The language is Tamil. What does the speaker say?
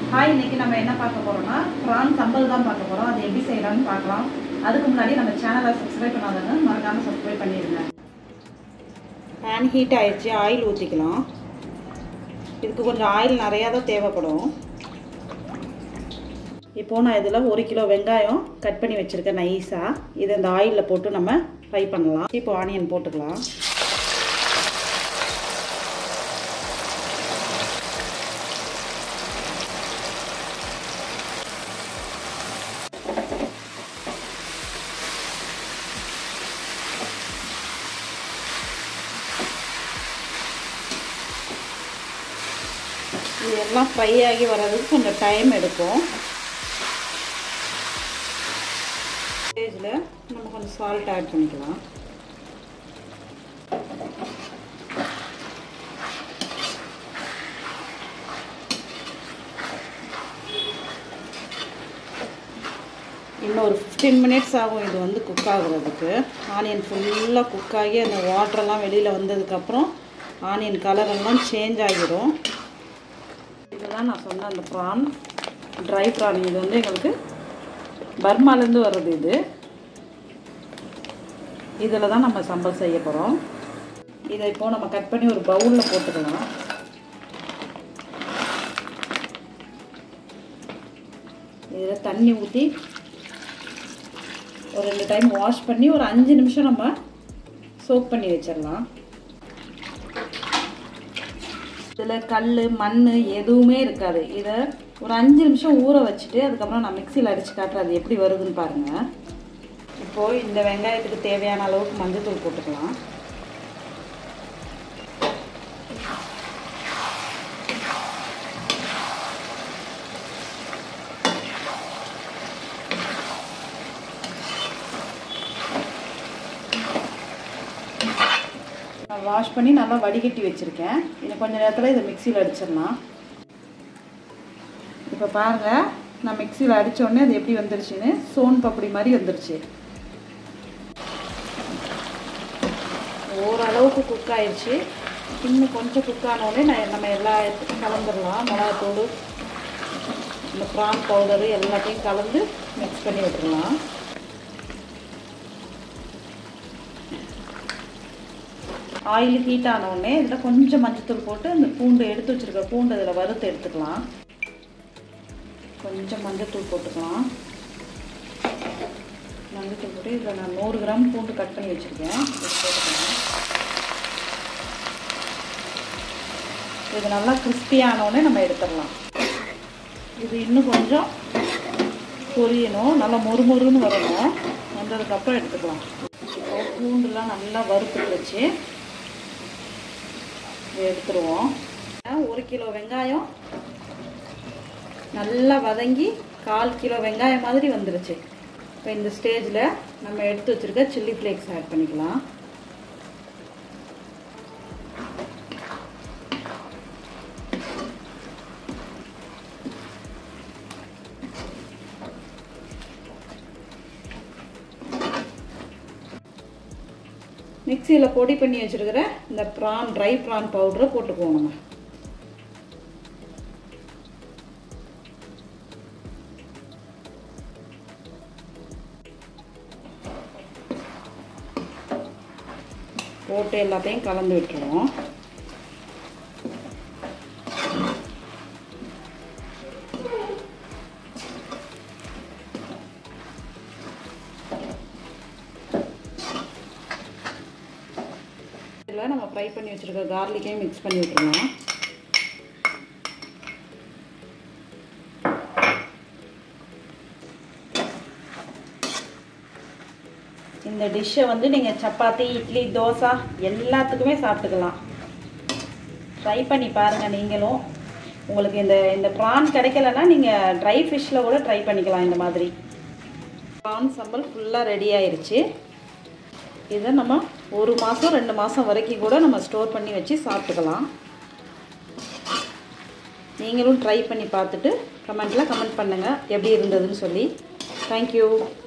ஹாய் இன்னைக்கு நம்ம என்ன பார்க்க போறோம்னா ப்ரான் சம்பல் தான் பார்க்க போறோம் அது எப்படி செய்யலாம்னு பார்க்கலாம் அதுக்கு முன்னாடி நம்ம சேனலை சப்ஸ்கிரைப் பண்ணாதவங்க மறக்காம சப்ஸ்கிரைப் பண்ணிடுங்க பேன் ஹீட் ஆயிடுச்சு ஆயில் ஊற்றிக்கலாம் இதுக்கு கொஞ்சம் ஆயில் நிறையா தான் தேவைப்படும் இப்போது நான் இதில் ஒரு கிலோ வெங்காயம் கட் பண்ணி வச்சுருக்கேன் நைஸாக இதை இந்த ஆயிலில் போட்டு நம்ம ஃப்ரை பண்ணலாம் இப்போ ஆனியன் போட்டுக்கலாம் இது எல்லாம் ஃப்ரை ஆகி வர்றதுக்கு கொஞ்சம் டைம் எடுக்கும் ஸ்டேஜில் நம்ம கொஞ்சம் சால்ட் ஆட் பண்ணிக்கலாம் இன்னும் ஒரு ஃபிஃப்டீன் மினிட்ஸ் ஆகும் இது வந்து குக் ஆகுறதுக்கு ஆனியன் ஃபுல்லாக குக் ஆகி அந்த வாட்டரெல்லாம் வெளியில் வந்ததுக்கப்புறம் ஆனியன் கலரெல்லாம் சேஞ்ச் ஆகிரும் இதுதான் நான் சொன்ன அந்த ப்ரான் ட்ரை ப்ரான் இது வந்து எங்களுக்கு பர்மாலேருந்து வர்றது இது இதில் தான் நம்ம சம்பல் செய்ய போகிறோம் இதை இப்போது நம்ம கட் பண்ணி ஒரு பவுலில் போட்டுக்கலாம் இதில் தண்ணி ஊற்றி ஒரு ரெண்டு டைம் வாஷ் பண்ணி ஒரு அஞ்சு நிமிஷம் நம்ம சோக் பண்ணி வச்சிடலாம் இதில் கல் மண் எதுவுமே இருக்காது இதை ஒரு அஞ்சு நிமிஷம் ஊற வச்சுட்டு அதுக்கப்புறம் நான் மிக்சியில் அடித்து காட்டுறேன் அது எப்படி வருதுன்னு பாருங்கள் இப்போது இந்த வெங்காயத்துக்கு தேவையான அளவுக்கு மஞ்சள்தூள் போட்டுக்கலாம் நான் வாஷ் பண்ணி நல்லா வடிகட்டி வச்சுருக்கேன் இன்னும் கொஞ்சம் நேரத்தில் இதை மிக்சியில் அடிச்சிடலாம் இப்போ பாருங்கள் நான் மிக்சியில் அடித்தோடனே அது எப்படி வந்துருச்சுன்னு சோன் பப்படி மாதிரி வந்துருச்சு ஓரளவுக்கு குக் ஆயிடுச்சு இன்னும் கொஞ்சம் குக் ஆனோடனே நான் நம்ம எல்லா இடத்துக்கும் கலந்துடலாம் மிளகாத்தூள் இந்த ப்ரான் பவுடரு எல்லாத்தையும் கலந்து மிக்ஸ் பண்ணி விட்டுடலாம் ஆயில் ஹீட் ஆனோடனே இதில் கொஞ்சம் மஞ்சத்தூள் போட்டு இந்த பூண்டு எடுத்து வச்சுருக்க பூண்டு இதில் வறுத்து எடுத்துக்கலாம் கொஞ்சம் மஞ்சத்தூள் போட்டுக்கலாம் மஞ்சத்தூள் போட்டு இதில் நான் நூறு கிராம் பூண்டு கட் பண்ணி வச்சுருக்கேன் இது போட்டுக்கலாம் இது நல்லா கிறிஸ்பியானோடனே நம்ம எடுத்துடலாம் இது இன்னும் கொஞ்சம் பொரியணும் நல்லா மொறுமொறுன்னு வரணும் வந்ததுக்கப்புறம் எடுத்துக்கலாம் இப்போ பூண்டுலாம் நல்லா வறுத்து வச்சு இதை எடுத்துருவோம் ஒரு கிலோ வெங்காயம் நல்லா வதங்கி கால் கிலோ வெங்காயம் மாதிரி வந்துருச்சு இப்போ இந்த ஸ்டேஜில் நம்ம எடுத்து வச்சுருக்க சில்லி ஃப்ளேக்ஸ் ஆட் பண்ணிக்கலாம் மிக்சியில் பொடி பண்ணி வச்சுருக்கிற இந்த ப்ரான் ட்ரை ப்ரான் பவுடரை போட்டுக்குவோம் நம்ம போட்டு எல்லாத்தையும் கலந்து விட்டுருவோம் இதில் நம்ம ஃப்ரை பண்ணி வச்சுருக்க கார்லிக்கையும் மிக்ஸ் பண்ணி விட்டுருலாம் இந்த டிஷ்ஷை வந்து நீங்கள் சப்பாத்தி இட்லி தோசை எல்லாத்துக்குமே சாப்பிட்டுக்கலாம் ட்ரை பண்ணி பாருங்கள் நீங்களும் உங்களுக்கு இந்த இந்த ப்ரான் கிடைக்கலன்னா நீங்கள் ட்ரை ஃபிஷ்ஷில் கூட ட்ரை பண்ணிக்கலாம் இந்த மாதிரி ப்ரான் சம்பல் ஃபுல்லாக ரெடி ஆயிடுச்சு இதை நம்ம ஒரு மாதம் ரெண்டு மாதம் வரைக்கும் கூட நம்ம ஸ்டோர் பண்ணி வச்சு சாப்பிட்டுக்கலாம் நீங்களும் ட்ரை பண்ணி பார்த்துட்டு கமெண்ட்டில் கமெண்ட் பண்ணுங்கள் எப்படி இருந்ததுன்னு சொல்லி தேங்க்யூ